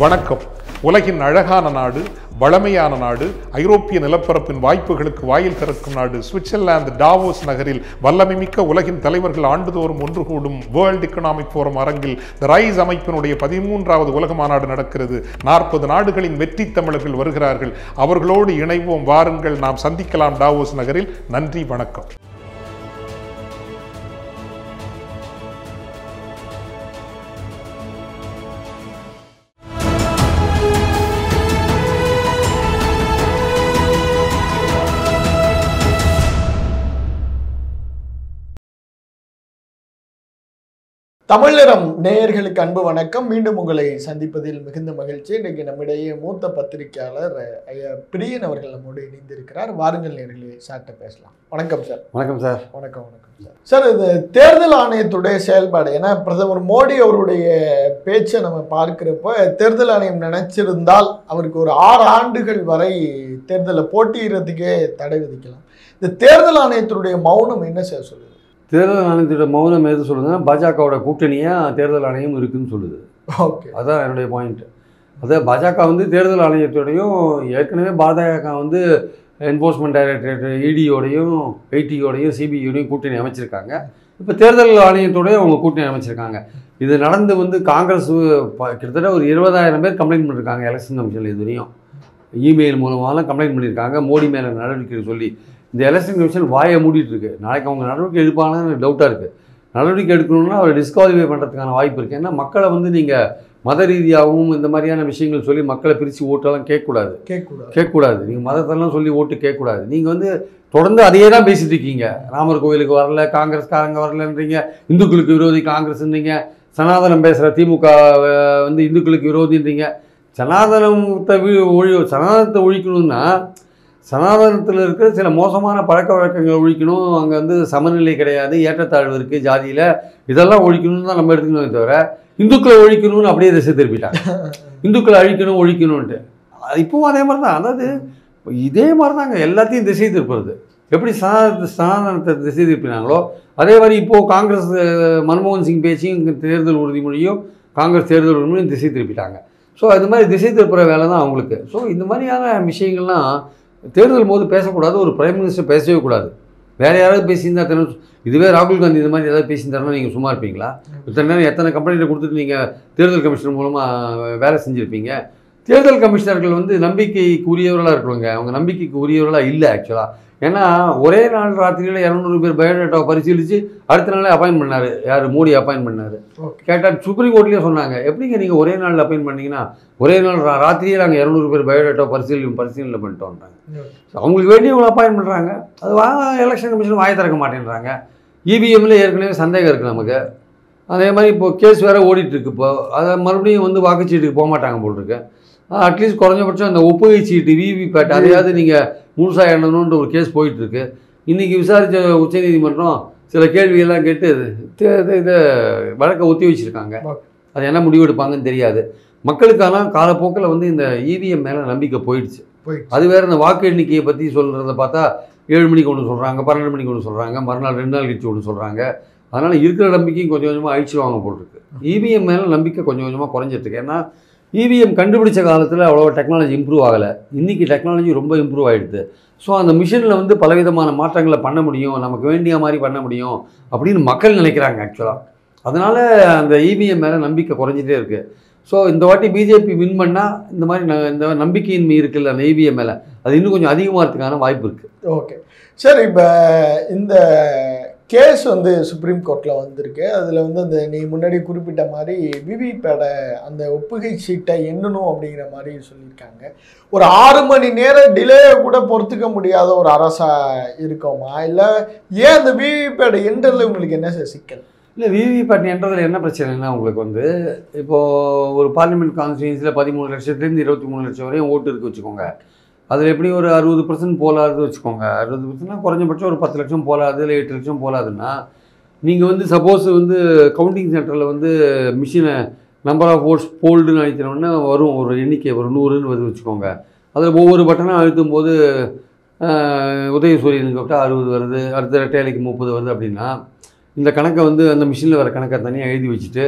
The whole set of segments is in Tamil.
வணக்கம் உலகின் அழகான நாடு வளமையான நாடு ஐரோப்பிய நிலப்பரப்பின் வாய்ப்புகளுக்கு வாயில் திறக்கும் நாடு சுவிட்சர்லாந்து டாவோஸ் நகரில் வல்லமைமிக்க உலகின் தலைவர்கள் ஆண்டுதோறும் ஒன்று கூடும் வேர்ல்ட் எக்கனாமிக் ஃபோரம் அரங்கில் த ரைஸ் அமைப்பினுடைய பதிமூன்றாவது உலக மாநாடு நடக்கிறது நாற்பது நாடுகளின் வெற்றி தமிழர்கள் வருகிறார்கள் அவர்களோடு இணைவோம் வாருங்கள் நாம் சந்திக்கலாம் டாவோஸ் நகரில் நன்றி வணக்கம் தமிழரம் நேயர்களுக்கு அன்பு வணக்கம் மீண்டும் உங்களை சந்திப்பதில் மிகுந்த மகிழ்ச்சி இன்னைக்கு நம்மிடையே மூத்த பத்திரிகையாளர் ஐயா பிரியன் அவர்கள் நம்மோடு இணைந்திருக்கிறார் வாருங்கள் நேர்களே சார்ட்ட பேசலாம் வணக்கம் சார் வணக்கம் சார் வணக்கம் வணக்கம் சார் சார் இது தேர்தல் ஆணையத்துடைய செயல்பாடு ஏன்னா பிரதமர் மோடி அவருடைய பேச்சை நம்ம பார்க்கிறப்ப தேர்தல் ஆணையம் நினைச்சிருந்தால் அவருக்கு ஒரு ஆறு ஆண்டுகள் வரை தேர்தலை போட்டியிடறதுக்கே தடை விதிக்கலாம் இந்த தேர்தல் ஆணையத்தினுடைய மௌனம் என்ன சார் சொல்லுது தேர்தல் ஆணையத்தோட மௌனம் எது சொல்லுதுன்னா பாஜகவோட கூட்டணியாக தேர்தல் ஆணையம் இருக்குன்னு சொல்லுது ஓகே அதான் என்னுடைய பாயிண்ட் அதாவது பாஜக வந்து தேர்தல் ஆணையத்தோடையும் ஏற்கனவே பாஜக வந்து என்ஃபோர்ஸ்மெண்ட் டைரக்டரேட் இடியோடையும் ஐடியோடையும் சிபிஐயோடையும் கூட்டணி அமைச்சிருக்காங்க இப்போ தேர்தல் ஆணையத்தோடய அவங்க கூட்டணி அமைச்சிருக்காங்க இது நடந்து வந்து காங்கிரஸ் ப- கிட்டத்தட்ட ஒரு இருபதாயிரம் பேர் கம்ப்ளைண்ட் பண்ணியிருக்காங்க எலெக்ஷன் கமிஷனில் இதுவரையும் இமெயில் மூலமாலாம் கம்ப்ளைண்ட் பண்ணியிருக்காங்க மோடி மேலே நடவடிக்கை சொல்லி இந்த எலெக்ஷன் கமிஷன் வாயை மூடிட்டு இருக்கு நாளைக்கு அவங்க நடவடிக்கை எடுப்பாங்கன்னு எனக்கு டவுட்டாக இருக்குது நடவடிக்கை எடுக்கணும்னா அவர் டிஸ்குவாலிஃபை பண்ணுறதுக்கான வாய்ப்பு இருக்குது ஏன்னா மக்களை வந்து நீங்கள் மத ரீதியாகவும் இந்த மாதிரியான விஷயங்கள் சொல்லி மக்களை பிரித்து ஓட்டெல்லாம் கேட்கக்கூடாது கேட்கக்கூடாது கேட்கக்கூடாது நீங்கள் மதத்தெல்லாம் சொல்லி ஓட்டு கேட்கக்கூடாது நீங்கள் வந்து தொடர்ந்து அதையே தான் பேசிட்டு இருக்கீங்க ராமர் கோவிலுக்கு வரல காங்கிரஸ்காரங்க வரலன்றீங்க இந்துக்களுக்கு விரோதி காங்கிரஸ்ன்றீங்க சனாதனம் பேசுகிற திமுக அஹ், வந்து இந்துக்களுக்கு விரோதின்றீங்க சனாதனத்தை வி- ஒழி சனாதனத்தை ஒழிக்கணும்னா சனாதனத்தில் இருக்கிற சில மோசமான பழக்க வழக்கங்களை ஒழிக்கணும் அங்கே வந்து சமநிலை கிடையாது ஏற்றத்தாழ்வு இருக்குது ஜாதியில் இதெல்லாம் ஒழிக்கணும்னு தான் நம்ம எடுத்துக்கணுமே தவிர இந்துக்களை ஒழிக்கணும்னு அப்படியே திசை திருப்பிட்டாங்க இந்துக்களை அழிக்கணும் ஒழிக்கணும்ன்ட்டு அது இப்பவும் அதே மாதிரி தான் அதாவது இதே மாதிரி தாங்க எல்லாத்தையும் திசை திருப்புறது எப்படி சனாத சனாதனத்தை திசை திருப்பினாங்களோ அதே மாதிரி இப்போது காங்கிரஸ் அஹ், மன்மோகன் சிங் பேச்சையும் இங்க தேர்தல் உறுதிமொழியும் காங்கிரஸ் தேர்தல் உறுதிமொழியும் திசை திருப்பிட்டாங்க ஸோ அது மாதிரி திசை திருப்புற வேலை தான் அவங்களுக்கு ஸோ இந்த மாதிரியான விஷயங்கள்லாம் தேர்தல் போது பேசக்கூடாது ஒரு பிரைம் மினிஸ்டர் பேசவே கூடாது வேறு யாராவது பேசியிருந்தா தானே இதுவே ராகுல் காந்தி இந்த மாதிரி ஏதாவது பேசியிருந்தாருன்னா நீங்கள் சும்மா இருப்பீங்களா இத்தனை நேரம் எத்தனை கம்பெனியில் கொடுத்துட்டு நீங்கள் தேர்தல் கமிஷனர் மூலமாக வேலை செஞ்சுருப்பீங்க தேர்தல் கமிஷனர்கள் வந்து நம்பிக்கைக்கு உரியவர்களாக இருக்கணுங்க அவங்க நம்பிக்கைக்கு உரியவர்களாக இல்லை ஆக்சுவலாக ஏன்னா ஒரே நாள் ராத்திரியில் இரநூறு பேர் பயோடேட்டாவை பரிசீலித்து அடுத்த நாளே அப்பாயின் பண்ணார் யார் மோடி அப்பாயின் பண்ணார் ஓகே கேட்டால் சுப்ரீம் கோர்ட்லேயே சொன்னாங்க எப்படிங்க நீங்கள் ஒரே நாளில் அப்பாயின் பண்ணீங்கன்னா ஒரே நாள் ரா- ராத்திரியே நாங்கள் இரநூறு பேர் பயோடேட்டா பரிசீலனை பரிசீலனை பண்ணிட்டோன்றாங்க So, அவங்களுக்கு வேண்டியவங்களை அப்பாயின் பண்ணுறாங்க அது வா எலெக்ஷன் கமிஷன் வாயை திறக்க மாட்டேன்றாங்க இவிஎம்ல ஏற்கனவே சந்தேகம் இருக்குது நமக்கு அதே மாதிரி இப்போ கேஸ் வேறு ஓடிட்டுருக்கு இப்போ அதை மறுபடியும் வந்து வாக்குச்சீட்டுக்கு போக மாட்டாங்க போல் இருக்கு அட்லீஸ்ட் குறைஞ்சபட்சம் அந்த ஒப்புகை சீட்டு விவிபேட் அதையாவது நீங்கள் முழுசாக எண்ணணுன்ற ஒரு கேஸ் போயிட்டுருக்கு இன்றைக்கி விசாரித்த உச்சநீதிமன்றம் சில கேள்வியெல்லாம் கேட்டு தே- தே- இதை வழக்கை ஒத்தி வச்சுருக்காங்க Okay. அது என்ன முடிவு எடுப்பாங்கன்னு தெரியாது மக்களுக்கான காலப்போக்கில் வந்து இந்த இவிஎம் மேலே நம்பிக்கை போயிடுச்சு போயிடுச்சு அது வேற இந்த வாக்கு எண்ணிக்கையை பற்றி சொல்கிறத பார்த்தா ஏழு மணிக்கு ஒன்று சொல்கிறாங்க பன்னெண்டு மணிக்கு ஒன்று சொல்கிறாங்க மறுநாள் ரெண்டு நாள் கழிச்சு ஒன்று சொல்கிறாங்க அதனால் இருக்கிற நம்பிக்கையும் கொஞ்சம் கொஞ்சமாக அழிச்சிடுவாங்க போட்டிருக்கு இவிஎம் மேலே நம்பிக்கை கொஞ்சம் கொஞ்சமாக குறைஞ்சிட்ருக்கு ஏன்னா இவிஎம் கண்டுபிடிச்ச காலத்தில் அவ்வளோ டெக்னாலஜி இம்ப்ரூவ் ஆகலை இன்றைக்கி டெக்னாலஜி ரொம்ப இம்ப்ரூவ் ஆகிடுது ஸோ அந்த மிஷினில் வந்து பலவிதமான மாற்றங்களை பண்ண முடியும் நமக்கு வேண்டிய மாதிரி பண்ண முடியும் அப்படின்னு மக்கள் நினைக்கிறாங்க ஆக்சுவலாக அதனால் அந்த இவிஎம் மேலே நம்பிக்கை குறைஞ்சிட்டே இருக்குது ஸோ இந்த வாட்டி பிஜேபி வின் பண்ணால் இந்த மாதிரி ந- இந்த நம்பிக்கையின்மை இருக்குல்ல அந்த இவிஎம் மேலே அது இன்னும் கொஞ்சம் அதிகமாகிறதுக்கான வாய்ப்பு இருக்குது ஓகே சார் இப்போ இந்த கேஸ் வந்து சுப்ரீம் கோர்ட்டில் வந்திருக்கு அதில் வந்து அந்த நீ முன்னாடி குறிப்பிட்ட மாதிரி விவிபேட அந்த ஒப்புகை சீட்டை எண்ணணும் அப்படிங்கிற மாதிரி சொல்லியிருக்காங்க ஒரு ஆறு மணி நேரம் டிலே கூட பொறுத்துக்க முடியாத ஒரு அரசா இருக்கோமா இல்லை ஏன் அந்த விவிபேடை எண்றதுல உங்களுக்கு என்ன சார் சிக்கல் இல்லை விவிபேட் என்றதில் என்ன பிரச்சனைனா உங்களுக்கு வந்து இப்போது ஒரு பார்லிமெண்ட் கான்ஸ்டியூன்சியில் பதிமூணு லட்சத்துலேருந்து இருபத்தி மூணு லட்சம் வரையும் ஓட்டு இருக்கு வச்சுக்கோங்க அதில் எப்படி ஒரு அறுபது பர்சன்ட் போலாது வச்சுக்கோங்க அறுபது பர்சன்ட்னா குறைஞ்சபட்சம் ஒரு பத்து லட்சம் போலாது இல்லை எட்டு லட்சம் போலாதுன்னா நீங்கள் வந்து சப்போஸ் வந்து கவுண்டிங் சென்டரில் வந்து மிஷினை நம்பர் ஆஃப் ஓட்ஸ் போல்டுன்னு அழிக்கிறோன்னா வரும் ஒரு எண்ணிக்கை ஒரு நூறுன்னு வருது வச்சுக்கோங்க அதில் ஒவ்வொரு பட்டனும் அழுத்தும் போது ஆஹ், உதயசூரியனுக்கு விட்டால் அறுபது வருது அடுத்த ரெட்டையலைக்கு முப்பது வருது அப்படின்னா இந்த கணக்கை வந்து அந்த மிஷினில் வர கணக்கை தனியாக எழுதி வச்சுட்டு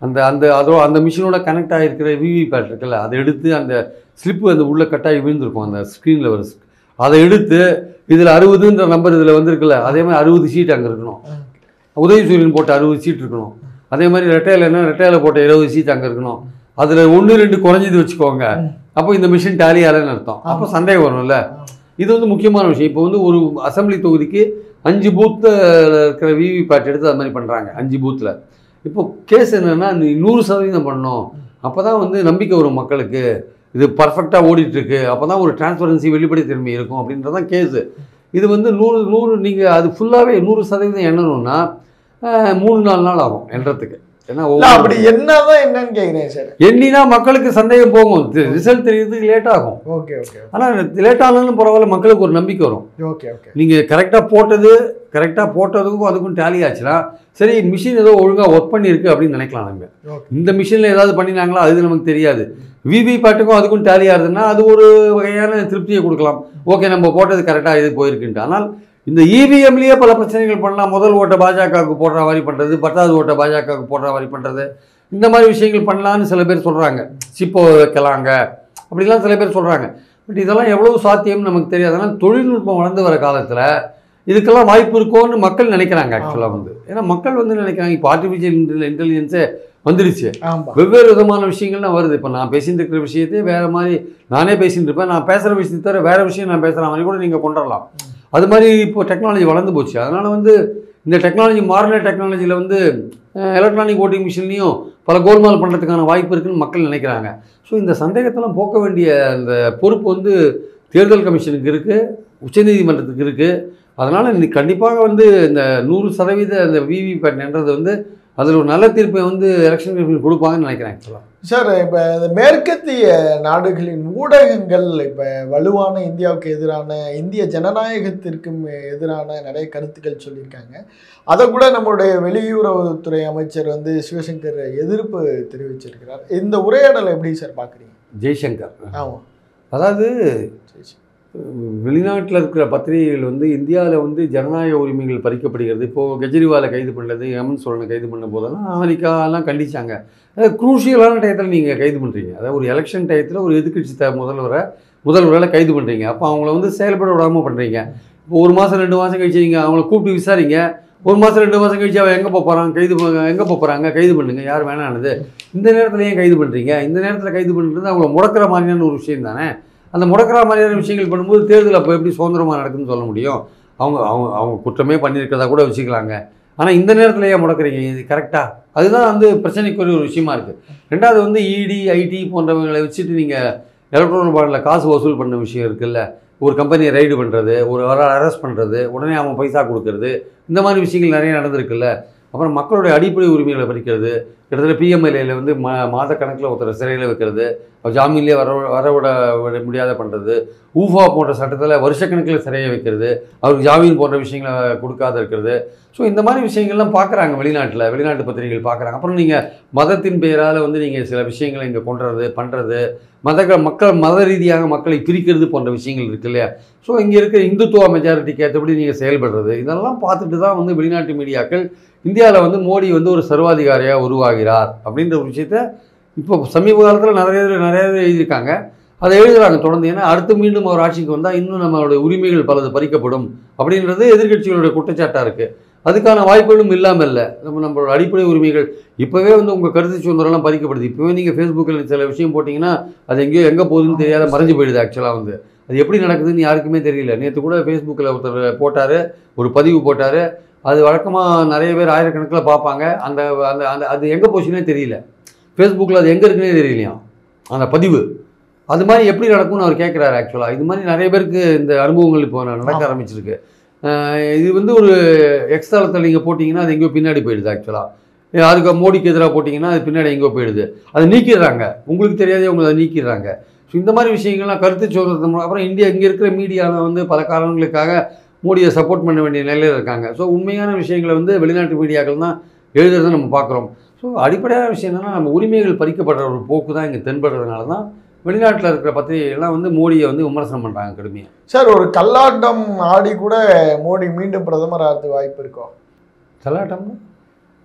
அந்த அந்த அதோ அந்த மிஷினோட கனெக்ட் ஆகிருக்கிற விவிபேட் இருக்குல்ல அதை எடுத்து அந்த ஸ்லிப்பு அந்த உள்ள கட்டாகி விழுந்திருக்கும் அந்த ஸ்க்ரீனில் வர அதை எடுத்து இதில் அறுபதுன்ற நம்பர் இதில் வந்திருக்குல்ல அதே மாதிரி அறுபது சீட் அங்கே இருக்கணும் உதவி சூரியன் போட்ட அறுபது சீட் இருக்கணும் அதே மாதிரி ரெட்டையில் என்ன ரெட்டையில் போட்ட இருபது சீட் அங்கே இருக்கணும் அதில் ஒன்று ரெண்டு குறைஞ்சது வச்சுக்கோங்க அப்போ இந்த மிஷின் டேலி ஆகலைன்னு அர்த்தம் அப்போ சந்தேகம் வரும்ல இது வந்து முக்கியமான விஷயம் இப்போ வந்து ஒரு அசெம்பிளி தொகுதிக்கு அஞ்சு பூத்தில் இருக்கிற விவி பேட் எடுத்து அது மாதிரி பண்ணுறாங்க அஞ்சு பூத்தில் இப்போ கேஸ் என்னென்னா நீ நூறு சதவீதம் பண்ணணும் அப்போ தான் வந்து நம்பிக்கை வரும் மக்களுக்கு இது பர்ஃபெக்டாக ஓடிட்டுருக்கு அப்போ தான் ஒரு டிரான்ஸ்பரன்சி வெளிப்படைத்தன்மை இருக்கும் அப்படின்றதான் கேஸு இது வந்து நூறு நூறு நீங்கள் அது ஃபுல்லாகவே நூறு சதவீதம் எண்ணணும்னா அஹ், மூணு நாலு நாள் ஆகும் எண்றதுக்கு ஏன்னா இல்ல ஒவ்வொரு- அப்படி என்னதான் என்னன்னு கேக்குறேன் சார் எண்ணினா மக்களுக்கு சந்தேகம் போகும் ரிசல்ட் தெரியறதுக்கு லேட் ஆகும் ஓகே ஓகே ஆனால் லேட் ஆனாலும் பரவாயில்ல மக்களுக்கு ஒரு நம்பிக்கை வரும் ஓகே ஓகே நீங்கள் கரெக்டாக போட்டது கரெக்டாக போட்டதுக்கும் அதுக்கும் டேலி ஆச்சுன்னா சரி மிஷின் ஏதோ ஒழுங்காக ஒர்க் பண்ணியிருக்கு அப்படின்னு நினைக்கலாம் நம்ம ஓகே இந்த மிஷினில் ஏதாவது பண்ணினாங்களா அது நமக்கு தெரியாது விவி பாட்டுக்கும் அதுக்கும் டேலி ஆகுதுன்னா அது ஒரு வகையான திருப்தியை கொடுக்கலாம் ஓகே நம்ம போட்டது கரெக்டாக இது போயிருக்குன்ட்டு ஆனால் இந்த இவிஎம்லேயே பல பிரச்சனைகள் பண்ணலாம் முதல் ஓட்டை பாஜகவுக்கு போடுற மாதிரி பண்ணுறது பத்தாவது ஓட்டை பாஜகவுக்கு போடுற மாதிரி பண்ணுறது இந்த மாதிரி விஷயங்கள் பண்ணலான்னு சில பேர் சொல்கிறாங்க சிப்போ வைக்கலாங்க அப்படிலாம் சில பேர் சொல்கிறாங்க பட் இதெல்லாம் எவ்வளவு சாத்தியம்னு நமக்கு தெரியாது ஆனால் தொழில்நுட்பம் வளர்ந்து வர காலத்தில் இதுக்கெல்லாம் வாய்ப்பு இருக்கோன்னு மக்கள் நினைக்கிறாங்க ஆக்சுவலாக வந்து ஏன்னா மக்கள் வந்து நினைக்கிறாங்க இப்போ ஆர்டிஃபிஷியல் இன்டெலிஜென்ஸே வந்துடுச்சு ஆமா வெவ்வேறு விதமான விஷயங்கள்லாம் வருது இப்போ நான் பேசிட்டு இருக்கிற விஷயத்தையே வேறு மாதிரி நானே பேசிட்டு இருப்பேன் நான் பேசுகிற விஷயத்தை தவிர வேறு விஷயம் நான் பேசுகிற மாதிரி கூட நீங்கள் கொண்டு வரலாம் அது மாதிரி இப்போ டெக்னாலஜி வளர்ந்து போச்சு அதனால் வந்து இந்த டெக்னாலஜி மாறின டெக்னாலஜியில் வந்து எலக்ட்ரானிக் ஓட்டிங் மிஷின்லையும் பல கோல்மால் பண்ணுறதுக்கான வாய்ப்பு இருக்குன்னு மக்கள் நினைக்கிறாங்க ஸோ இந்த சந்தேகத்தெல்லாம் போக்க வேண்டிய அந்த பொறுப்பு வந்து தேர்தல் கமிஷனுக்கு இருக்குது உச்சநீதிமன்றத்துக்கு இருக்குது அதனால் இன்னைக்கு கண்டிப்பாக வந்து இந்த நூறு சதவீத அந்த விவிபேட்ன்றது வந்து அதில் ஒரு நல்ல தீர்ப்பை வந்து எலெக்ஷன் கமிஷன் கொடுப்பாங்கன்னு நினைக்கிறேன் ஆக்சுவலாக சார் இப்போ இந்த மேற்கத்திய நாடுகளின் ஊடகங்கள் இப்போ வலுவான இந்தியாவுக்கு எதிரான இந்திய ஜனநாயகத்திற்கும் எதிரான நிறைய கருத்துக்கள் சொல்லியிருக்காங்க அதை கூட நம்மளுடைய வெளியுறவுத்துறை அமைச்சர் வந்து சிவசங்கர் எதிர்ப்பு தெரிவிச்சிருக்கிறார் இந்த உரையாடலை எப்படி சார் பார்க்குறீங்க ஜெய்சங்கர் ஆமாம் அதாவது சரி சரி வெளிநாட்டில் இருக்கிற பத்திரிகைகள் வந்து இந்தியாவில் வந்து ஜனநாயக உரிமைகள் பறிக்கப்படுகிறது இப்போது கெஜ்ரிவாலை கைது பண்ணது ஹேமந்த் சோரனை கைது பண்ண போதெல்லாம் அமெரிக்காலாம் கண்டிச்சாங்க அதாவது குரூஷியலான டயத்தில் நீங்கள் கைது பண்ணுறீங்க அதாவது ஒரு எலெக்ஷன் டயத்தில் ஒரு எதிர்க்கட்சி த முதல்வரை முதல்வரை கைது பண்ணுறீங்க அப்போ அவங்கள வந்து செயல்பட விடாமல் பண்ணுறீங்க இப்போ ஒரு மாதம் ரெண்டு மாதம் கழிச்சு நீங்கள் அவங்கள கூப்பிட்டு விசாரிங்க ஒரு மாதம் ரெண்டு மாதம் கழிச்சு அவன் எங்கே போகிறான் கைது எங்கே போகிறாங்க கைது பண்ணுங்க யார் வேணானது இந்த நேரத்தில் ஏன் கைது பண்ணுறீங்க இந்த நேரத்தில் கைது பண்ணுறது அவங்கள முடக்கிற மாதிரியான ஒரு விஷயம் தானே அந்த முடக்கிற மாதிரியான விஷயங்கள் பண்ணும்போது தேர்தல் அப்போ எப்படி சுதந்திரமாக நடக்குதுன்னு சொல்ல முடியும் அவங்க அவங்க அவங்க குற்றமே பண்ணியிருக்கிறதா கூட வச்சுக்கலாங்க ஆனால் இந்த நேரத்தில் ஏன் முடக்கிறீங்க இது கரெக்டாக அதுதான் வந்து பிரச்சனைக்குரிய ஒரு விஷயமா இருக்குது ரெண்டாவது வந்து இடி ஐடி போன்றவங்களை வச்சுட்டு நீங்கள் எலக்ட்ரானிக் பாண்டில் காசு வசூல் பண்ண விஷயம் இருக்குல்ல ஒரு கம்பெனியை ரைடு பண்ணுறது ஒரு வர அரெஸ்ட் பண்ணுறது உடனே அவன் பைசா கொடுக்கறது இந்த மாதிரி விஷயங்கள் நிறைய நடந்திருக்குல்ல அப்புறம் மக்களுடைய அடிப்படை உரிமைகளை பறிக்கிறது கிட்டத்தட்ட பிஎம்எல்ஏல வந்து மா மாதக்கணக்கில் ஒருத்தர் சிறையில் வைக்கிறது அவர் ஜாமீன்லேயே வர வரவிட விட முடியாத பண்ணுறது ஊஃபா போன்ற சட்டத்தில் வருஷக்கணக்கில் சிறையை வைக்கிறது அவருக்கு ஜாமீன் போன்ற விஷயங்களை கொடுக்காத இருக்கிறது ஸோ இந்த மாதிரி விஷயங்கள்லாம் பார்க்குறாங்க வெளிநாட்டில் வெளிநாட்டு பத்திரிகைகள் பார்க்குறாங்க அப்புறம் நீங்கள் மதத்தின் பெயரால் வந்து நீங்கள் சில விஷயங்களை இங்கே கொண்டுறது பண்ணுறது மத மக்கள் மத ரீதியாக மக்களை பிரிக்கிறது போன்ற விஷயங்கள் இருக்கு இல்லையா ஸோ இங்கே இருக்கிற இந்துத்துவ மெஜாரிட்டிக்கு ஏற்றபடி நீங்கள் செயல்படுறது இதெல்லாம் பார்த்துட்டு தான் வந்து வெளிநாட்டு மீடியாக்கள் இந்தியாவில் வந்து மோடி வந்து ஒரு சர்வாதிகாரியாக உருவாகிறார் அப்படின்ற ஒரு விஷயத்த இப்போ சமீப காலத்தில் நிறைய பேர் நிறைய பேர் எழுதியிருக்காங்க அதை எழுதுறாங்க தொடர்ந்து ஏன்னா அடுத்து மீண்டும் அவர் ஆட்சிக்கு வந்தால் இன்னும் நம்மளுடைய உரிமைகள் பலது பறிக்கப்படும் அப்படின்றது எதிர்க்கட்சிகளுடைய குற்றச்சாட்டாக இருக்குது அதுக்கான வாய்ப்புகளும் இல்லாமல் இல்லை நம்ம நம்மளோட அடிப்படை உரிமைகள் இப்போவே வந்து உங்கள் கருத்து சுதந்திரம்லாம் பறிக்கப்படுது இப்போவே நீங்கள் ஃபேஸ்புக்கில் சில விஷயம் போட்டிங்கன்னா அது எங்கேயோ எங்கே போகுதுன்னு தெரியாத மறைஞ்சு போயிடுது ஆக்சுவலாக வந்து அது எப்படி நடக்குதுன்னு யாருக்குமே தெரியல நேற்று கூட ஃபேஸ்புக்கில் ஒருத்தர் போட்டார் ஒரு பதிவு போட்டார் அது வழக்கமாக நிறைய பேர் ஆயிரக்கணக்கில் பார்ப்பாங்க அந்த அந்த அந்த அது எங்கே போச்சுன்னே தெரியல ஃபேஸ்புக்கில் அது எங்கே இருக்குன்னே தெரியலையாம் அந்த பதிவு அது மாதிரி எப்படி நடக்கும்னு அவர் கேட்குறாரு ஆக்சுவலாக இது மாதிரி நிறைய பேருக்கு இந்த அனுபவங்கள் இப்போ நடக்க ஆரம்பிச்சிருக்கு அஹ் இது வந்து ஒரு எக்ஸ் தளத்தில் நீங்கள் போட்டிங்கன்னா அது எங்கேயோ பின்னாடி போயிடுது ஆக்சுவலாக அதுக்கு மோடிக்கு எதிராக போட்டிங்கன்னா அது பின்னாடி எங்கேயோ போயிடுது அதை நீக்கிடுறாங்க உங்களுக்கு தெரியாதே அவங்க அதை நீக்கிடுறாங்க ஸோ இந்த மாதிரி விஷயங்கள்லாம் கருத்து சொல்கிறது அப்புறம் இந்தியா இங்கே இருக்கிற மீடியாவில் வந்து பல காரணங்களுக்காக மோடியை சப்போர்ட் பண்ண வேண்டிய நிலையில் இருக்காங்க ஸோ உண்மையான விஷயங்களை வந்து வெளிநாட்டு மீடியாக்கள் தான் எழுதுறதை நம்ம பார்க்குறோம் ஸோ அடிப்படையான விஷயம் என்னன்னா நம்ம உரிமைகள் பறிக்கப்படுற ஒரு போக்கு தான் இங்கே தென்படுறதுனால தான் வெளிநாட்டில் இருக்கிற பத்திரிகைகள்லாம் வந்து மோடியை வந்து விமர்சனம் பண்ணுறாங்க கடுமையாக சார் ஒரு கல்லாட்டம் ஆடி கூட மோடி மீண்டும் பிரதமர் ஆகிறதுக்கு வாய்ப்பு இருக்கோ கலாட்டம்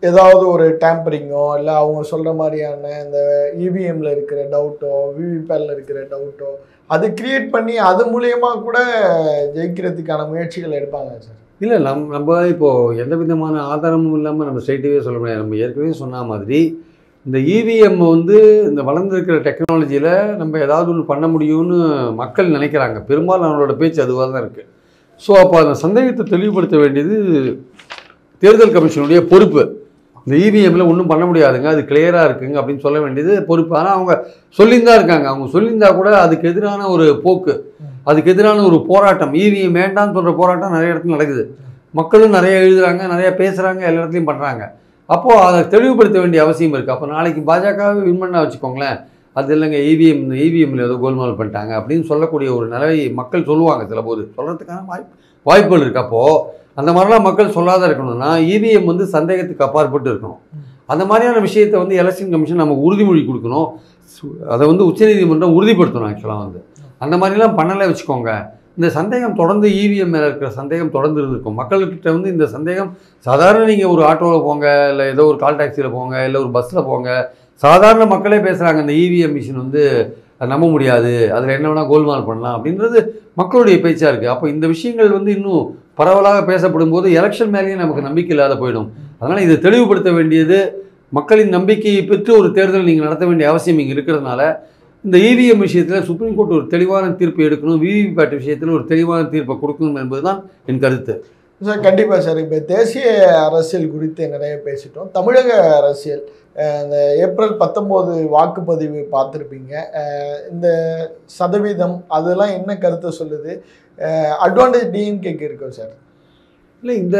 ஏதாவது ஒரு டேம்பரிங்கோ இல்லை அவங்க சொல்கிற மாதிரியான இந்த இவிஎம்ல இருக்கிற டவுட்டோ விவிபேல இருக்கிற டவுட்டோ அது கிரியேட் பண்ணி அது மூலியமா கூட ஜெயிக்கிறதுக்கான முயற்சிகள் எடுப்பாங்க சார் இல்லை நம் நம்ம இப்போது எந்த விதமான ஆதாரமும் இல்லாமல் நம்ம ஸ்ட்ரைட்டாகவே சொல்ல முடியாது நம்ம ஏற்கனவே சொன்ன மாதிரி இந்த இவிஎம் வந்து இந்த வளர்ந்துருக்கிற டெக்னாலஜியில் நம்ம ஏதாவது ஒன்று பண்ண முடியும்னு மக்கள் நினைக்கிறாங்க பெரும்பாலும் அவங்களோட பேச்சு அதுவாக தான் இருக்குது ஸோ அப்போ அந்த சந்தேகத்தை தெளிவுபடுத்த வேண்டியது தேர்தல் கமிஷனுடைய பொறுப்பு இந்த இவிஎம்மில் ஒன்றும் பண்ண முடியாதுங்க அது கிளியராக இருக்குங்க அப்படின்னு சொல்ல வேண்டியது பொறுப்பு ஆனால் அவங்க சொல்லியிருந்தா இருக்காங்க அவங்க சொல்லியிருந்தா கூட அதுக்கு எதிரான ஒரு போக்கு அதுக்கு எதிரான ஒரு போராட்டம் இவிஎம் வேண்டாம்னு சொல்கிற போராட்டம் நிறைய இடத்துல நடக்குது மக்களும் நிறைய எழுதுறாங்க நிறைய பேசுகிறாங்க எல்லா இடத்துலையும் பண்ணுறாங்க அப்போது அதை தெளிவுபடுத்த வேண்டிய அவசியம் இருக்குது அப்போ நாளைக்கு பாஜகவை வின் பண்ண வச்சுக்கோங்களேன் அது இல்லைங்க இவிஎம் இந்த இவிஎம்ல ஏதோ கோல்மால் பண்ணிட்டாங்க அப்படின்னு சொல்லக்கூடிய ஒரு நிலையை மக்கள் சொல்லுவாங்க சில போது சொல்கிறதுக்கான வாய்ப்பு வாய்ப்புகள் இருக்குது அப்போது அந்த மாதிரிலாம் மக்கள் சொல்லாத இருக்கணும்னா இவிஎம் வந்து சந்தேகத்துக்கு அப்பாற்பட்டு இருக்கணும் அந்த மாதிரியான விஷயத்தை வந்து எலெக்ஷன் கமிஷன் நமக்கு உறுதிமொழி கொடுக்கணும் சு- அதை வந்து உச்சநீதிமன்றம் உறுதிப்படுத்தணும் ஆக்சுவலாக வந்து அந்த மாதிரிலாம் பண்ணலை வச்சுக்கோங்க இந்த சந்தேகம் தொடர்ந்து இவிஎம் மேலே இருக்கிற சந்தேகம் தொடர்ந்து இருந்திருக்கும் மக்கள்கிட்ட வந்து இந்த சந்தேகம் சாதாரண நீங்கள் ஒரு ஆட்டோவில் போங்க இல்லை ஏதோ ஒரு கால் டாக்ஸியில் போங்க இல்லை ஒரு பஸ்ஸில் போங்க சாதாரண மக்களே பேசுகிறாங்க இந்த இவிஎம் மிஷின் வந்து அது நம்ப முடியாது அதில் என்ன வேணால் கோல்மால் பண்ணலாம் அப்படின்றது மக்களுடைய பேச்சாக இருக்குது அப்போ இந்த விஷயங்கள் வந்து இன்னும் பரவலாக பேசப்படும் போது எலெக்ஷன் மேலேயும் நமக்கு நம்பிக்கை இல்லாத போயிடும் அதனால் இதை தெளிவுபடுத்த வேண்டியது மக்களின் நம்பிக்கையை பெற்று ஒரு தேர்தல் நீங்கள் நடத்த வேண்டிய அவசியம் இங்கே இருக்கிறதுனால இந்த இவிஎம் விஷயத்தில் சுப்ரீம் கோர்ட் ஒரு தெளிவான தீர்ப்பு எடுக்கணும் விவிபேட் விஷயத்தில் ஒரு தெளிவான தீர்ப்பை கொடுக்கணும் என்பதுதான் என் கருத்து சார் கண்டிப்பாக சார் இப்போ தேசிய அரசியல் குறித்து நிறைய பேசிட்டோம் தமிழக அரசியல் அஹ் இந்த ஏப்ரல் பத்தொம்போது வாக்குப்பதிவு பார்த்துருப்பீங்க அஹ் இந்த சதவீதம் அதெல்லாம் என்ன கருத்தை சொல்லுது அட்வான்டேஜ் டிஎம்கேக்கு இருக்கும் சார் இல்லை இந்த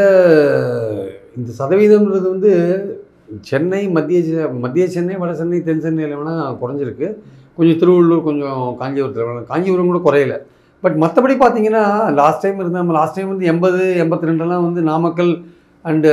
இந்த சதவீதம்ன்றது வந்து சென்னை மத்திய செ- மத்திய சென்னை வட சென்னை தென் சென்னையில் வேணால் குறைஞ்சிருக்கு கொஞ்சம் திருவள்ளூர் கொஞ்சம் காஞ்சிபுரத்தில் வேணா காஞ்சிபுரம் கூட குறையல பட் மற்றபடி பார்த்தீங்கன்னா லாஸ்ட் டைம் இருந்த நம்ம லாஸ்ட் டைம் வந்து எண்பது எண்பத்தி ரெண்டுலாம் வந்து நாமக்கல் அண்டு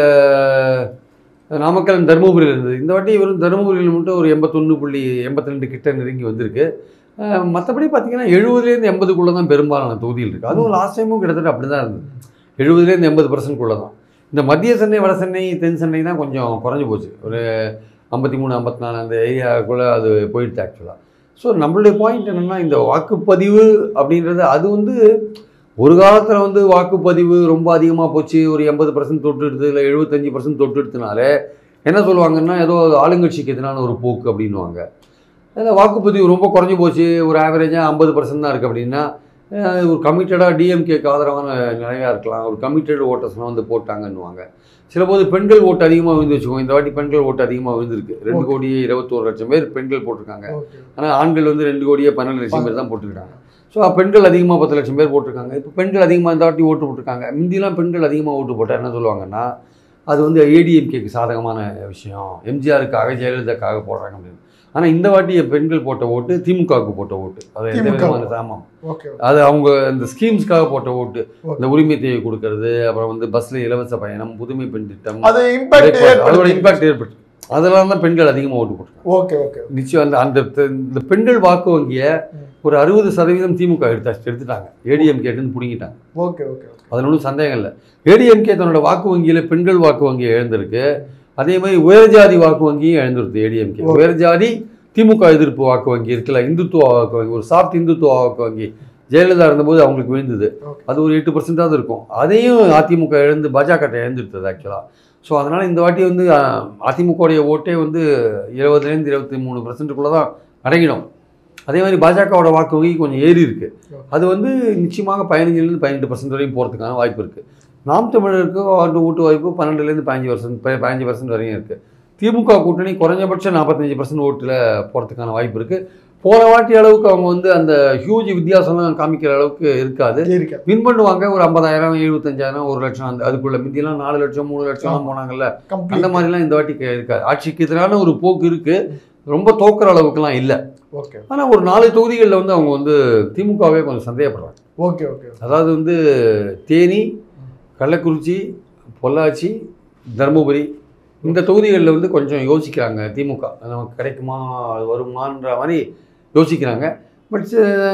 நாமக்கல் and தருமபுரியில் இருந்தது இந்த வாட்டி வெறும் தருமபுரியில் மட்டும் ஒரு எண்பத்தொன்று புள்ளி எண்பத்தி ரெண்டு கிட்ட நெருங்கி வந்திருக்கு அஹ் மற்றபடி பார்த்தீங்கன்னா எழுபதுலேருந்து எண்பதுக்குள்ளே தான் பெரும்பாலான தொகுதியில் இருக்குது அதுவும் லாஸ்ட் டைமும் கிட்டத்தட்ட அப்படி தான் இருந்தது எழுபதுலேருந்து எண்பது பர்சன்ட்குள்ளே தான் இந்த மத்திய சென்னை வட சென்னை தென் சென்னை தான் கொஞ்சம் குறைஞ்சி போச்சு ஒரு ஐம்பத்தி மூணு ஐம்பத்தி நாலு அந்த ஏரியாவுக்குள்ளே அது போயிடுச்சு ஆக்சுவலாக ஸோ நம்மளுடைய பாயிண்ட் என்னென்னா இந்த வாக்குப்பதிவு அப்படின்றது அது வந்து ஒரு காலத்தில் வந்து வாக்குப்பதிவு ரொம்ப அதிகமாக போச்சு ஒரு எண்பது பர்சன்ட் தொட்டுடுது இல்லை எழுபத்தஞ்சி பர்சன்ட் தொட்டுடுதுனாலே என்ன சொல்லுவாங்கன்னா ஏதோ ஆளுங்கட்சிக்கு எதிரான ஒரு போக்கு அப்படின்னுவாங்க அதில் வாக்குப்பதிவு ரொம்ப குறைஞ்சி போச்சு ஒரு ஆவரேஜாக ஐம்பது பர்சன்ட் தான் இருக்குது அப்படின்னா அஹ் ஒரு கமிட்டடாக டிஎம்கேக்கு ஆதரவான நிலையாக இருக்கலாம் ஒரு கமிட்டட் ஓட்டர்ஸ்லாம் வந்து போட்டாங்கன்னுவாங்க சில போது பெண்கள் ஓட்டு அதிகமாக விழுந்து வச்சுக்கோங்க இந்த வாட்டி பெண்கள் ஓட்டு அதிகமாக விழுந்திருக்கு ரெண்டு Okay. கோடியே இருபத்தோரு லட்சம் பேர் பெண்கள் போட்டிருக்காங்க ஓகே ஆனால் ஆண்கள் வந்து ரெண்டு கோடியே பன்னெண்டு லட்சம் பேர் தான் போட்டிருக்காங்க ஸோ பெண்கள் அதிகமாக பத்து லட்சம் பேர் போட்டிருக்காங்க இப்போ பெண்கள் அதிகமாக இந்த வாட்டி ஓட்டு போட்டிருக்காங்க முந்திலாம் பெண்கள் அதிகமாக ஓட்டு போட்டால் என்ன சொல்லுவாங்கன்னா அது வந்து ஏடிஎம்கேக்கு சாதகமான விஷயம் எம்ஜிஆருக்காக ஜெயலலிதாக்காக போடுறாங்க அப்படின்னு ஆனால் இந்த வாட்டி பெண்கள் போட்ட ஓட்டு திமுகவுக்கு போட்ட ஓட்டு அது எந்த திமுக. விதமான சாமம் ஓகே அது அவங்க இந்த ஸ்கீம்ஸ்க்காக போட்ட ஓட்டு Okay. இந்த உரிமை தேவை கொடுக்கறது அப்புறம் வந்து பஸ்ல இலவச பயணம் புதுமை பெண் திட்டம் அது இம்பாக்ட் அதோட இம்பாக்ட் ஏற்பட்டு அதெல்லாம் தான் பெண்கள் அதிகமாக ஓட்டு போட்டாங்க ஓகே ஓகே நிச்சயம் அந்த அந்த த- இந்த பெண்கள் வாக்கு வங்கியை ம். ஒரு அறுபது சதவீதம் திமுக எடுத்தாச்சு எடுத்துட்டாங்க ஏடிஎம்கே எடுத்து பிடிங்கிட்டாங்க ஓகே ஓகே அதில் ஒன்றும் சந்தேகம் இல்லை ஏடிஎம்கே தன்னோட வாக்கு வங்கியில் பெண்கள் வாக்கு வங்கியை இழந்திருக்கு அதே மாதிரி உயர்ஜாதி வாக்கு வங்கியும் இழந்துருது ஏடிஎம்கே Okay. உயர்ஜாதி திமுக எதிர்ப்பு வாக்கு வங்கி இருக்குல்ல இந்துத்துவ வாக்கு வங்கி ஒரு சாஃப்ட் இந்துத்துவ வாக்கு வங்கி ஜெயலலிதா இருந்தபோது அவங்களுக்கு விழுந்தது Okay. அது ஒரு எட்டு பர்சன்டாவது இருக்கும் அதையும் அதிமுக இழந்து பாஜக இழந்துருத்தது ஆக்சுவலாக ஸோ அதனால் இந்த வாட்டி வந்து அதிமுகவுடைய ஓட்டே வந்து இருபதுலேருந்து இருபத்தி மூணு பர்சன்ட்டுக்குள்ளே தான் அடங்கிடும் அதே மாதிரி பாஜகவோட வாக்கு வங்கி கொஞ்சம் ஏறி இருக்கு அது வந்து நிச்சயமாக பதினஞ்சுலேருந்து பதினெட்டு பர்சன்ட் வரையும் போகிறதுக்கான வாய்ப்பு இருக்குது நாம் தமிழருக்கு வாட்டு ஓட்டு வாய்ப்பு பன்னெண்டுலேருந்து பதினஞ்சு பர்சன்ட் பதினஞ்சு பர்சன்ட் வரையும் இருக்குது திமுக கூட்டணி குறைஞ்சபட்சம் நாற்பத்தஞ்சு பர்சன்ட் ஓட்டில் போகிறதுக்கான வாய்ப்பு இருக்குது போன வாட்டி அளவுக்கு அவங்க வந்து அந்த ஹியூஜ் வித்தியாசம்லாம் காமிக்கிற அளவுக்கு இருக்காது இருக்கேன் வின் பண்ணுவாங்க ஒரு ஐம்பதாயிரம் எழுபத்தஞ்சாயிரம் ஒரு லட்சம் அந்த அதுக்குள்ள மிந்தியெல்லாம் நாலு லட்சம் மூணு லட்சம்லாம் போனாங்கல்ல அந்த கம்ப்ளீட் மாதிரிலாம் இந்த வாட்டி கே- இருக்காது ஆட்சிக்கு எதிரான ஒரு போக்கு இருக்கு ரொம்ப தோக்குற அளவுக்குலாம் இல்லை ஓகே ஆனால் ஒரு நாலு தொகுதிகளில் வந்து அவங்க வந்து திமுகவே கொஞ்சம் சந்தேகப்படுறாங்க ஓகே ஓகே அதாவது வந்து தேனி கள்ளக்குறிச்சி பொள்ளாச்சி தருமபுரி இந்த தொகுதிகளில் வந்து கொஞ்சம் யோசிக்கிறாங்க திமுக அது நமக்கு கிடைக்குமா அது வருமான்ற மாதிரி யோசிக்கிறாங்க பட்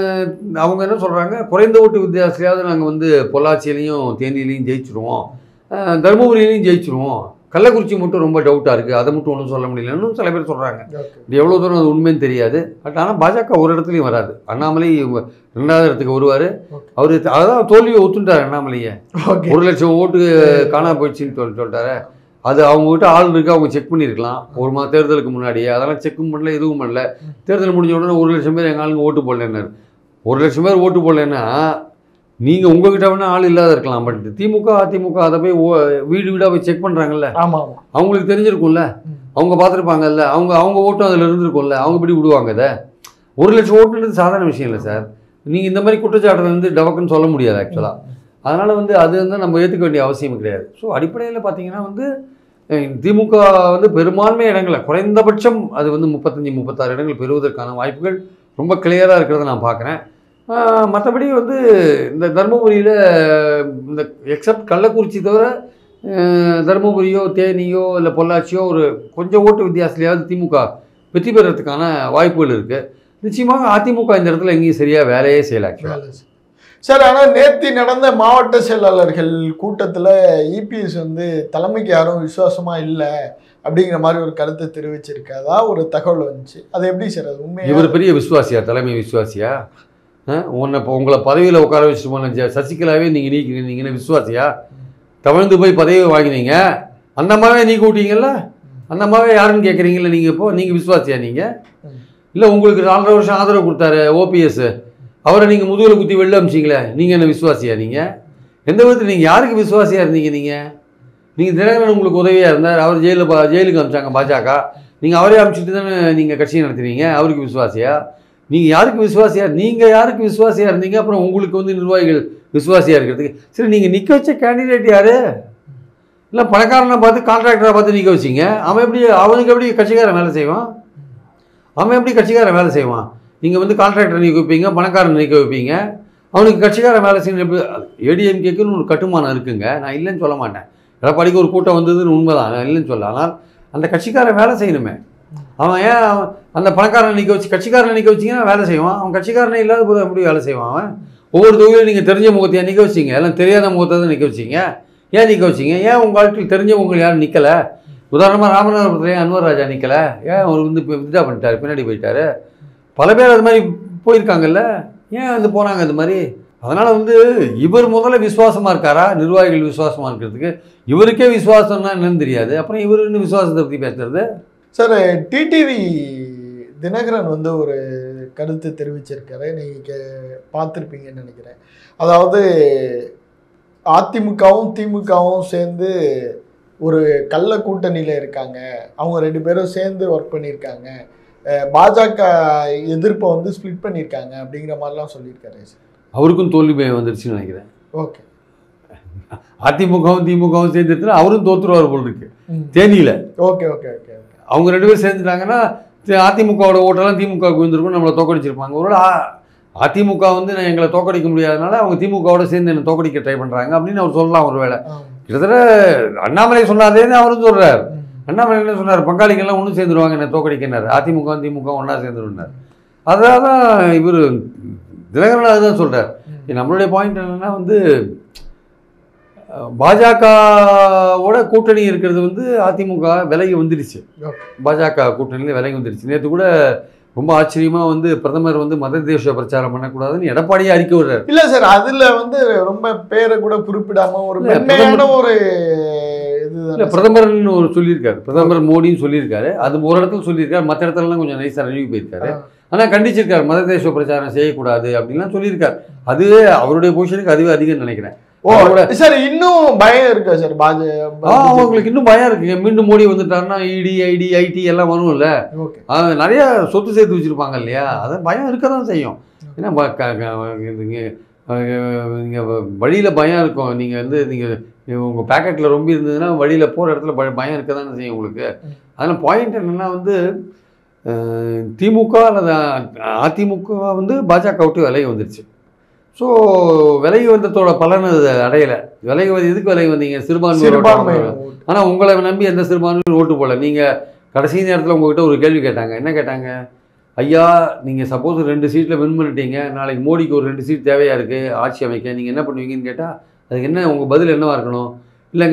அவங்க என்ன சொல்கிறாங்க குறைந்த ஓட்டு வித்தியாசத்துலையாவது நாங்கள் வந்து பொள்ளாச்சியிலையும் தேனியிலையும் ஜெயிச்சிருவோம் அஹ், தருமபுரியிலையும் ஜெயிச்சிருவோம் கள்ளக்குறிச்சி மட்டும் ரொம்ப டவுட்டாக இருக்குது அதை மட்டும் ஒன்றும் சொல்ல முடியலன்னு சில பேர் சொல்கிறாங்க ஓகே இது எவ்வளோ தூரம் அது உண்மைன்னு தெரியாது பட் ஆனால் பாஜக ஒரு இடத்துலையும் வராது அண்ணாமலை இவங்க ரெண்டாவது இடத்துக்கு வருவார் Okay. அவர் அதான் தோல்வியை ஒத்துட்டார் அண்ணாமலையை ஓகே ஒரு லட்சம் ஓட்டு காணாம போயிடுச்சுன்னு சொல்லி சொல்லிட்டாரு அது அவங்க கிட்ட ஆள் இருக்கு அவங்க செக் பண்ணியிருக்கலாம் ஒரு மா தேர்தலுக்கு முன்னாடியே அதெல்லாம் செக்கும் பண்ணல எதுவும் பண்ணல தேர்தல் முடிஞ்ச உடனே ஒரு லட்சம் பேர் எங்கள் ஆளுங்க ஓட்டு போடலன்னாரு ஒரு லட்சம் பேர் ஓட்டு போடலன்னா நீங்கள் உங்ககிட்ட வேணால் ஆள் இல்லாத இருக்கலாம் பட் திமுக அதிமுக அதை போய் ஓ- வீடு வீடாக போய் செக் பண்ணுறாங்கல்ல ஆமா ஆமா அவங்களுக்கு தெரிஞ்சிருக்கும்ல ம். அவங்க பார்த்துருப்பாங்கல்ல அவங்க அவங்க ஓட்டும் அதில் இருந்திருக்கும்ல அவங்க எப்படி விடுவாங்க இதை ஒரு லட்சம் ஓட்டுன்றது சாதாரண விஷயம் இல்லை சார் நீங்கள் இந்த மாதிரி குற்றச்சாட்டுல வந்து டவக்குன்னு சொல்ல முடியாது ஆக்சுவலாக அதனால் வந்து அது வந்து நம்ம ஏற்றுக்க வேண்டிய அவசியம் கிடையாது ஸோ அடிப்படையில் பார்த்தீங்கன்னா வந்து அஹ், திமுக வந்து பெரும்பான்மை இடங்களை குறைந்தபட்சம் அது வந்து முப்பத்தஞ்சு முப்பத்தாறு இடங்கள் பெறுவதற்கான வாய்ப்புகள் ரொம்ப கிளியராக இருக்கிறத நான் பார்க்குறேன் மற்றபடி வந்து இந்த தருமபுரியில் இந்த எக்ஸப்ட் கள்ளக்குறிச்சி தவிர அஹ், தருமபுரியோ தேனியோ இல்லை பொள்ளாச்சியோ ஒரு கொஞ்சம் ஓட்டு வித்தியாசத்துலையாவது திமுக வெற்றி பெறறதுக்கான வாய்ப்புகள் இருக்குது நிச்சயமாக அதிமுக இந்த இடத்துல எங்கேயும் சரியாக வேலையே செய்யலை ஆக்சுவலாக வேலை செய்யும். சார் ஆனா நேத்தி நடந்த மாவட்ட செயலாளர்கள் கூட்டத்துல இபிஎஸ் வந்து தலைமைக்கு யாரும் விசுவாசமா இல்ல அப்படிங்கிற மாதிரி ஒரு கருத்தை தெரிவிச்சிருக்காதா ஒரு தகவல் வந்துச்சு அது எப்படி சார் அது உண்மையா இவர் பெரிய விசுவாசியா தலைமை விசுவாசியா அஹ், உன்னை இப்போ உங்களை பதவியில் உட்கார வச்சுட்டு போன ஜ- சசிகலாவே நீங்கள் நீக்கி நீங்கள் என்ன விசுவாசியா தவழ்ந்து போய் பதவி வாங்கினீங்க அந்த அம்மாவே நீக்கி விட்டீங்கல்ல அந்த அம்மாவே யாருன்னு கேட்குறீங்களா நீங்கள் இப்போ நீங்கள் விசுவாசியா நீங்கள் ம். இல்லை உங்களுக்கு நாலரை வருஷம் ஆதரவு கொடுத்தாரு ஓபிஎஸ் அவரை நீங்கள் முதுகில் குத்தி வெளில அமிச்சிங்களே நீங்கள் என்ன விசுவாசியா நீங்கள் எந்த விதத்தில் நீங்கள் யாருக்கு விசுவாசியாக இருந்தீங்க நீங்கள் நீங்கள் தினகரன் உங்களுக்கு உதவியாக இருந்தார் அவர் ஜெயிலில் பா ஜெயிலுக்கு அமிச்சாங்க பாஜக நீங்கள் அவரே அமிச்சிட்டு தானே நீங்கள் கட்சியை நடத்துறீங்க அவருக்கு விசுவாசியா நீங்கள் யாருக்கு விசுவாசியா நீங்கள் யாருக்கு விசுவாசியா இருந்தீங்க அப்புறம் உங்களுக்கு வந்து நிர்வாகிகள் விசுவாசியா இருக்கிறதுக்கு சரி நீங்கள் நிற்க வச்ச கேண்டிடேட் யாரு இல்லை பணக்காரனை பார்த்து கான்ட்ராக்டரை பார்த்து நிற்க வச்சிங்க அவன் எப்படி அவனுக்கு எப்படி கட்சிக்காரன் வேலை செய்வான் அவன் எப்படி கட்சிக்காரன் வேலை செய்வான் நீங்கள் வந்து கான்ட்ராக்டர் நிற்க வைப்பீங்க பணக்காரன் நிற்க வைப்பீங்க அவனுக்கு கட்சிக்காரன் வேலை செய்யணும் எப்படி ஏடிஎம்கேக்குன்னு ஒரு கட்டுமானம் இருக்குங்க நான் இல்லைன்னு சொல்ல மாட்டேன் எடப்பாடிக்கு ஒரு கூட்டம் வந்ததுன்னு உண்மைதான் நான் இல்லைன்னு சொல்ல ஆனால் அந்த கட்சிக்காரன் வேலை செய்யணுமே அவன் ஏன் அவன் அந்த பணக்காரனை நிற்க வச்சு கட்சிக்காரனை நிற்க வச்சிங்கன்னா வேலை செய்வான் அவன் கட்சிக்காரனே இல்லாத போது எப்படி வேலை செய்வான் அவன் ஒவ்வொரு தொகுதியிலும் நீங்கள் தெரிஞ்ச முகத்தையா நிற்க வச்சிங்க எல்லாம் தெரியாத முகத்தை தான் நிற்க வச்சிங்க ஏன் நிற்க வச்சிங்க ஏன் உங்கள் ஆட்கள் தெரிஞ்சவங்க யாரும் நிற்கலை உதாரணமாக ராமநாதபுரத்துல ஏன் அன்வர் ராஜா நிற்கலை ஏன் அவர் வந்து இப்போ வித்ரா பண்ணிட்டாரு பின்னாடி போயிட்டாரு பல பேர் அது மாதிரி போயிருக்காங்கல்ல ஏன் வந்து போனாங்க அது மாதிரி அதனால் வந்து இவர் முதல்ல விசுவாசமாக இருக்காரா நிர்வாகிகள் விசுவாசமாக இருக்கிறதுக்கு இவருக்கே விசுவாசம்னா என்னன்னு தெரியாது அப்புறம் இவர் இன்னும் விசுவாசத்தை பற்றி பேசுறது சார் டிடிவி தினகரன் வந்து ஒரு கருத்து தெரிவிச்சிருக்காரு நீங்க பார்த்துருப்பீங்கன்னு நினைக்கிறேன் அதாவது அதிமுகவும் திமுகவும் சேர்ந்து ஒரு கள்ள கூட்டணியில் இருக்காங்க அவங்க ரெண்டு பேரும் சேர்ந்து ஒர்க் பண்ணியிருக்காங்க அஹ் பாஜக எதிர்ப்பை வந்து ஸ்ப்ளிட் பண்ணியிருக்காங்க அப்படிங்கிற மாதிரிலாம் சொல்லியிருக்காரு சார் அவருக்கும் தோல்வி பயம் வந்துருச்சுன்னு நினைக்கிறேன் ஓகே அதிமுகவும் திமுகவும் சேர்ந்துட்டுனா அவரும் தோத்துருவார் போல் இருக்கு ம். தேனியில் ஓகே ஓகே ஓகே ஓகே அவங்க ரெண்டு பேரும் சேர்ந்துட்டாங்கன்னா தி- அதிமுகவோட ஓட்டெல்லாம் திமுகவுக்கு வந்திருக்கும் நம்மளை தோக்கடிச்சிருப்பாங்க ஒரு அதிமுக வந்து நான் எங்களை தோக்கடிக்க முடியாதனால அவங்க திமுகவோட சேர்ந்து என்னை தோக்கடிக்க ட்ரை பண்ணுறாங்க அப்படின்னு அவர் சொல்லலாம் ஒரு வேளை ஆம். கிட்டத்தட்ட அண்ணாமலை சொன்னாதேன்னு அவரும் சொல்கிறார் ம். அண்ணாமலை என்ன சொன்னார் பங்காளிகள்லாம் ஒன்று சேர்ந்துருவாங்க என்ன தோக்கடிக்கினார் அதிமுக திமுக ஒன்றா சேர்ந்துருந்தார் அதான் தான் இவர் தினகரன் அதுதான் சொல்கிறார் நம்மளுடைய பாயிண்ட் என்னன்னா வந்து அஹ், பாஜகவோட கூட்டணி இருக்கிறது வந்து அதிமுக விலகி வந்துடுச்சு ஓகே பாஜக கூட்டணியில் விலகி வந்துடுச்சு நேற்று கூட ரொம்ப ஆச்சரியமா வந்து பிரதமர் வந்து மத தேச பிரச்சாரம் பண்ணக்கூடாதுன்னு எடப்பாடியே அறிக்கை விடுறாரு இல்ல சார் அதுல வந்து ரொம்ப பேரை கூட குறிப்பிடாம ஒரு இல்ல, மென்மையான ஒரு இல்லை இதுதான் பிரதமர்னு ஒரு சொல்லியிருக்காரு பிரதமர் மோடின்னு சொல்லியிருக்காரு அது ஒரு இடத்துல சொல்லியிருக்காரு மற்ற இடத்துலலாம் கொஞ்சம் நைஸாக நழுவி போயிருக்காரு ஆனால் கண்டிச்சிருக்காரு மத தேச பிரச்சாரம் செய்யக்கூடாது அப்படின்லாம் சொல்லியிருக்காரு அதுவே அவருடைய பொசிஷனுக்கு அதுவே அதிகம்னு நினைக்கிறேன் ஓ அவரோட- சார் இன்னும் பயம் இருக்கா சார் பாஜ ஆ, அவங்களுக்கு இன்னும் பயம் இருக்குங்க மீண்டும் மோடி வந்துட்டாருன்னா இடி ஐடி ஐடி எல்லாம் வரும்ல ஓகே அவங்க நிறைய சொத்து சேர்த்து வச்சிருப்பாங்க இல்லையா அதான் பயம் இருக்க தான் செய்யும் ஏன்னா ப- க- க- நீங்க நீங்கள் வழியில் பயம் இருக்கும் நீங்கள் வந்து நீங்கள் உங்கள் பேக்கெட்டில் ரொம்ப இருந்ததுன்னா வழியில் போகிற இடத்துல ப- பயம் இருக்க தானே செய்யும் உங்களுக்கு ம். அதில் பாயிண்ட் என்னென்னா வந்து அஹ், திமுக அல்லது அ- அதிமுக வந்து பாஜக விட்டு விலகி வந்துருச்சு ஸோ விலகி வந்ததோட பலன் அது அடையலை விலகி வந்து எதுக்கு விலகி வந்தீங்க சிறுபான்மை சிறுபான்மை ஆனால் உங்களை நம்பி எந்த சிறுபான்மையும் ஓட்டு போடல நீங்கள் கடைசி நேரத்தில் உங்ககிட்ட ஒரு கேள்வி கேட்டாங்க என்ன கேட்டாங்க ஐயா நீங்கள் சப்போஸ் ரெண்டு சீட்டில் வின் பண்ணிட்டீங்க நாளைக்கு மோடிக்கு ஒரு ரெண்டு சீட் தேவையாக இருக்குது ஆட்சி அமைக்க நீங்கள் என்ன பண்ணுவீங்கன்னு கேட்டால் அதுக்கு என்ன உங்கள் பதில் என்னவா இருக்கணும் இல்லைங்க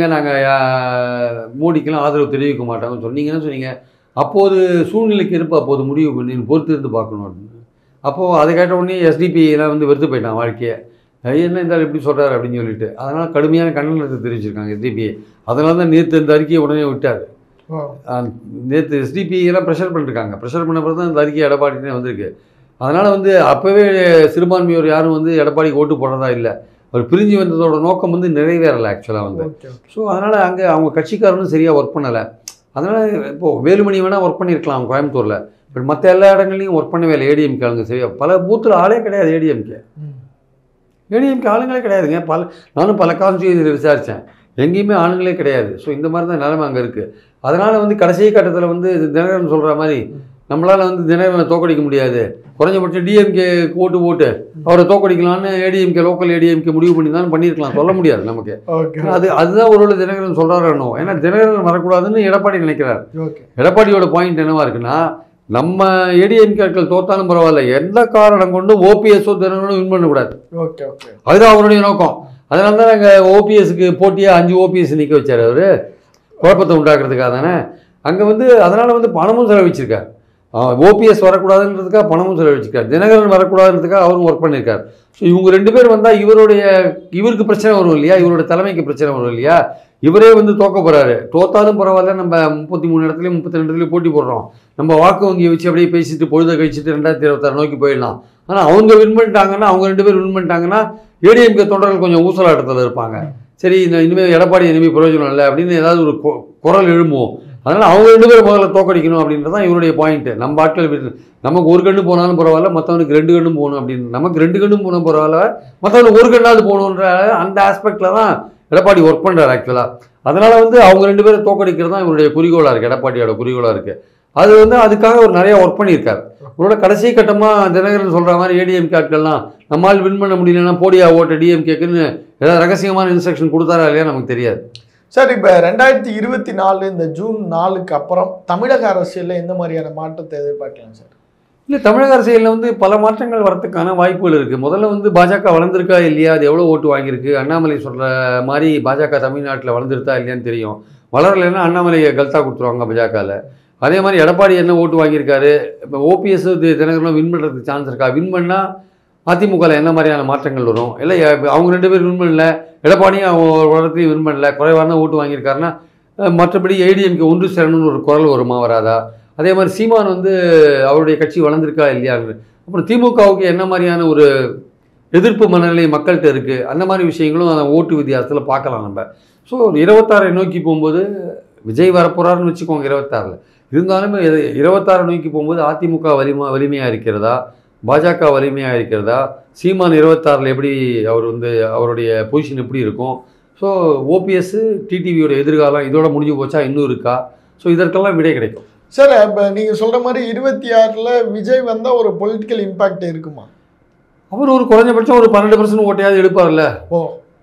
நாங்கள் மோடிக்கெல்லாம் ஆதரவு தெரிவிக்க மாட்டோம்னு சொன்னீங்க என்ன சொன்னீங்க அப்போது சூழ்நிலைக்கு இருப்ப அப்போது முடிவு பண்ணி பொறுத்து இருந்து பார்க்கணும் அப்படின்னு அப்போது அதை கேட்ட உடனே எஸ்டிபி எல்லாம் வந்து வெறுத்து போயிட்டான் வாழ்க்கையை ஐயா, என்ன இந்த ஆள் இப்படி சொல்கிறாரு அப்படின்னு சொல்லிட்டு அதனால் கடுமையான கண்டனத்தை தெரிவிச்சிருக்காங்க எஸ்டிபி அதனால தான் நேற்று இந்த அறிக்கையை உடனே விட்டார் ஓ, நேற்று எஸ்டிபி எல்லாம் ப்ரெஷர் பண்ணிருக்காங்க ப்ரெஷர் பண்ண பிறகு தான் இந்த அறிக்கை எடப்பாடினே வந்திருக்கு அதனால் வந்து அப்போவே சிறுபான்மையோர் யாரும் வந்து எடப்பாடிக்கு ஓட்டு போடுறதா இல்லை அவர் பிரிஞ்சு வந்ததோட நோக்கம் வந்து நிறைவேறலை ஆக்சுவலாக வந்து ஓகே ஓகே ஸோ அதனால் அங்கே அவங்க கட்சிக்காரனும் சரியாக ஒர்க் பண்ணலை அதனால் இப்போது வேலுமணி வேணால் ஒர்க் பண்ணியிருக்கலாம் கோயம்புத்தூரில் பட் மற்ற எல்லா இடங்கள்லையும் ஒர்க் பண்ணவே இல்லை ஏடிஎம்கே ஆளுங்க சரியா பல பூத்தில் ஆளே கிடையாது ஏடிஎம்கே ம். ஏடிஎம்கே ஆளுங்களே கிடையாதுங்க பல நானும் பல கான்ஸ்டியூன்சியில் விசாரித்தேன் எங்கேயுமே ஆளுங்களே கிடையாது ஸோ இந்த மாதிரி தான் நிலைமை அங்கே இருக்குது அதனால் வந்து கடைசி கட்டத்தில் வந்து இது தினகரன் சொல்கிற மாதிரி நம்மளால் வந்து தினகரனை தோக்கடிக்க முடியாது குறைஞ்சபட்சம் டிஎம்கே ஓட்டு போட்டு அவரை தோக்கடிக்கலாம்னு ஏடிஎம்கே லோக்கல் ஏடிஎம்கே முடிவு பண்ணி தான் பண்ணியிருக்கலாம் சொல்ல முடியாது நமக்கு ஓகே அது அதுதான் ஒருவேளை தினகரன் சொல்கிறாரோ ஏன்னா தினகரன் வரக்கூடாதுன்னு எடப்பாடி நினைக்கிறார் ஓகே எடப்பாடியோட பாயிண்ட் என்னவா இருக்குன்னா நம்ம ஏடிஎம்கேக்கள் தோத்தாலும் பரவாயில்ல எந்த காரணம் கொண்டு ஓபிஎஸ்ஓ தினகரனும் வின் பண்ணக்கூடாது ஓகே ஓகே அதுதான் அவருடைய நோக்கம் அதனால தான் நாங்கள் ஓபிஎஸ்க்கு போட்டியாக அஞ்சு ஓபிஎஸ் நிற்க வச்சார் அவர் குழப்பத்தை உண்டாக்குறதுக்காக தானே அங்கே வந்து அதனால் வந்து பணமும் செலவழிச்சிருக்கார் ஓபிஎஸ் வரக்கூடாதுன்றதுக்காக பணமும் செலவழிச்சிருக்கார் தினகரன் வரக்கூடாதுன்றதுக்காக அவரும் ஒர்க் பண்ணியிருக்கார் ஸோ இவங்க ரெண்டு பேர் வந்தால் இவருடைய இவருக்கு பிரச்சனை வரும் இல்லையா இவரோட தலைமைக்கு பிரச்சனை வரும் இல்லையா இவரே வந்து தோக்க போகிறாரு தோத்தாலும் பரவாயில்ல நம்ம முப்பத்தி மூணு இடத்துலையும் முப்பத்தி ரெண்டுலேயும் போட்டி போடுறோம் நம்ம வாக்கு வங்கியை வச்சு அப்படியே பேசிட்டு பொழுத கழிச்சிட்டு ரெண்டாயிரத்தி இருபத்தாறு நோக்கி போயிடலாம் ஆனால் அவங்க வின் பண்ணிட்டாங்கன்னா அவங்க ரெண்டு பேர் வின் பண்ணிட்டாங்கன்னா ஏடிஎம்கே தொண்டர்கள் கொஞ்சம் ஊசலாட்டத்தில் இருப்பாங்க சரி இந்த இனிமேல் எடப்பாடி இனிமேல் பிரயோஜனம் இல்லை அப்படின்னு ஏதாவது ஒரு கொ- குரல் எழும்பும் அதனால் அவங்க ரெண்டு பேரும் முதல்ல தோக்கடிக்கணும் அப்படின்றது தான் இவருடைய பாயிண்ட்டு நம்ம ஆட்கள் விட்டு- நமக்கு ஒரு கண்ணு போனாலும் பரவாயில்ல மற்றவனுக்கு ரெண்டு கண்ணும் போகணும் அப்படின்னு நமக்கு ரெண்டு கண்ணும் போனால் பரவாயில்ல மற்றவனுக்கு ஒரு கண்ணாவது போகணுன்ற அந்த ஆஸ்பெக்டில் தான் எடப்பாடி ஒர்க் பண்ணுறாரு ஆக்சுவலாக அதனால் வந்து அவங்க ரெண்டு பேரும் தோக்கடிக்கிறது தான் இவருடைய குறிக்கோளாக இருக்குது எடப்பாடியோட குறிக்கோளாக இருக்குது அது வந்து அதுக்காக ஒரு நிறைய ஒர்க் பண்ணியிருக்காரு இவரோட கடைசி கட்டமாக தினகரன் சொல்கிற மாதிரி ஏடிஎம் ஆட்கள்லாம் நம்மால் வின் பண்ண முடியலன்னா போடியா ஓட்ட டிஎம்கேக்குன்னு ஏதாவது ரகசியமான இன்ஸ்ட்ரக்ஷன் கொடுத்தாரா இல்லையா நமக்கு தெரியாது சார் இப்போ ரெண்டாயிரத்தி இருபத்தி நாலு இந்த ஜூன் நாலுக்கு அப்புறம் தமிழக அரசியலில் எந்த மாதிரியான மாற்றத்தை எதிர்பார்க்கலாம் சார் இல்லை தமிழக அரசியலில் வந்து பல மாற்றங்கள் வரத்துக்கான வாய்ப்புகள் இருக்குது முதல்ல வந்து பாஜக வளர்ந்துருக்கா இல்லையா அது எவ்வளோ ஓட்டு வாங்கியிருக்கு அண்ணாமலை சொல்கிற மாதிரி பாஜக தமிழ்நாட்டில் வளர்ந்துருத்தா இல்லையான்னு தெரியும் வளரலைன்னா அண்ணாமலையை கல்தா கொடுத்துருவாங்க பாஜகவில் அதே மாதிரி எடப்பாடி என்ன ஓட்டு வாங்கியிருக்காரு இப்போ ஓபிஎஸ் தினகரனும் வின் பண்ணுறதுக்கு சான்ஸ் இருக்கா வின் பண்ணால் அதிமுகவில் என்ன மாதிரியான மாற்றங்கள் வரும் இல்லை எ- அவங்க ரெண்டு பேரும் வின் பண்ணல எடப்பாடியும் அவங்க ஒரு இடத்துலையும் வின் பண்ணல குறைவான ஓட்டு வாங்கியிருக்காருன்னா அஹ், மற்றபடி ஏடிஎம்கே ஒன்று சேரணும்னு ஒரு குரல் வருமா வராதா அதே மாதிரி சீமான் வந்து அவருடைய கட்சி வளர்ந்துருக்கா இல்லையான்னு அப்புறம் திமுகவுக்கு என்ன மாதிரியான ஒரு எதிர்ப்பு மனநிலை மக்கள்கிட்ட இருக்குது அந்த மாதிரி விஷயங்களும் அந்த ஓட்டு வித்தியாசத்தில் பார்க்கலாம் நம்ம ஸோ ஒரு இருபத்தாறை நோக்கி போகும்போது விஜய் வரப்போறாருன்னு வச்சுக்கோங்க இருபத்தாறில் இருந்தாலுமே இது- இருபத்தாறை நோக்கி போகும்போது அதிமுக வலிமை வலிமையாக இருக்கிறதா பாஜக வலிமையாக இருக்கிறதா சீமான் இருபத்தாறில் எப்படி அவர் வந்து அவருடைய பொசிஷன் எப்படி இருக்கும் ஸோ ஓபிஎஸ் டிடிவியோட எதிர்காலம் இதோட முடிஞ்சு போச்சா இன்னும் இருக்கா ஸோ இதற்கெல்லாம் விடை கிடைக்கும் சார் இப்போ நீங்கள் சொல்கிற மாதிரி இருபத்தி ஆறில் விஜய் வந்தால் ஒரு பொலிட்டிக்கல் இம்பாக்ட் இருக்குமா அவர் ஒரு குறைஞ்சபட்சம் ஒரு பன்னெண்டு பர்சன்ட் ஓட்டையாவது எடுப்பார்ல ஓ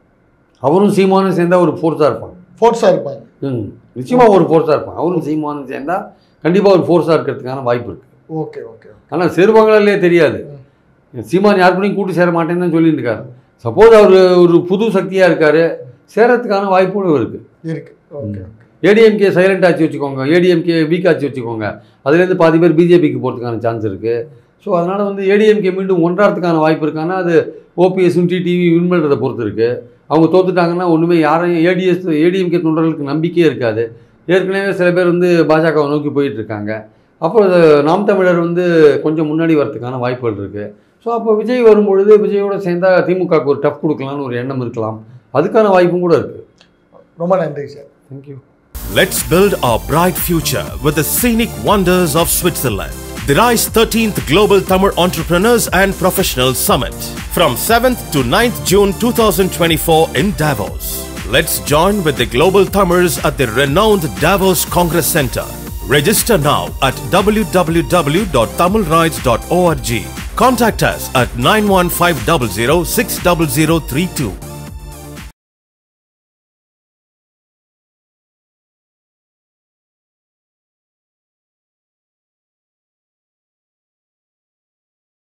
அவரும் சீமானும் சேர்ந்தா ஒரு ஃபோர்ஸாக இருப்பாங்க ஃபோர்ஸாக இருப்பாங்க ம் நிச்சயமாக ஒரு ஃபோர்ஸாக இருப்பான் அவரும் சீமானும் சேர்ந்தா கண்டிப்பாக ஒரு ஃபோர்ஸாக இருக்கிறதுக்கான வாய்ப்பு இருக்குது ஓகே ஓகே ஆனால் சேருவாங்களே தெரியாது சீமான் யார் கூடயும் கூட்டு சேர மாட்டேன்னு தான் சொல்லிட்டு இருக்காரு சப்போஸ் அவர் ஒரு புது சக்தியாக இருக்காரு சேரத்துக்கான வாய்ப்புகளும் இருக்குது இருக்கு ஓகே ஏடிஎம்கே சைலண்ட் ஆச்சு வச்சுக்கோங்க ஏடிஎம்கே வீக் ஆச்சு வச்சுக்கோங்க அதுலேருந்து பாதி பேர் பிஜேபிக்கு போகிறதுக்கான சான்ஸ் இருக்குது ஸோ அதனால் வந்து ஏடிஎம்கே மீண்டும் ஒன்றாறதுக்கான வாய்ப்பு இருக்கான்னா அது ஓபிஎஸும் டிடிவி வின் பண்ணுறதை பொறுத்து இருக்குது அவங்க தோத்துட்டாங்கன்னா ஒன்றுமே யாரையும் ஏடிஎஸ் ஏடிஎம்கே தொண்டர்களுக்கு நம்பிக்கையே இருக்காது ஏற்கனவே சில பேர் வந்து பாஜகவை நோக்கி போயிட்டு இருக்காங்க அப்புறம் இது நாம் தமிழர் வந்து கொஞ்சம் முன்னாடி வரதுக்கான வாய்ப்புகள் இருக்குது ஸோ அப்போ விஜய் வரும்பொழுது விஜயோட சேர்ந்தா திமுகவுக்கு ஒரு டஃப் கொடுக்கலாம்னு ஒரு எண்ணம் இருக்கலாம் அதுக்கான வாய்ப்பும் கூட இருக்குது ரொம்ப நன்றி sir thank you Let's build our bright future with the scenic wonders of Switzerland. The RISE 13th Global Tamil Entrepreneurs and Professionals Summit from 7th to 9th June 2024 in Davos. Let's join with the global Tamils at the renowned Davos Congress Center. Register now at www.tamilrides.org. Contact us at 91500 60032.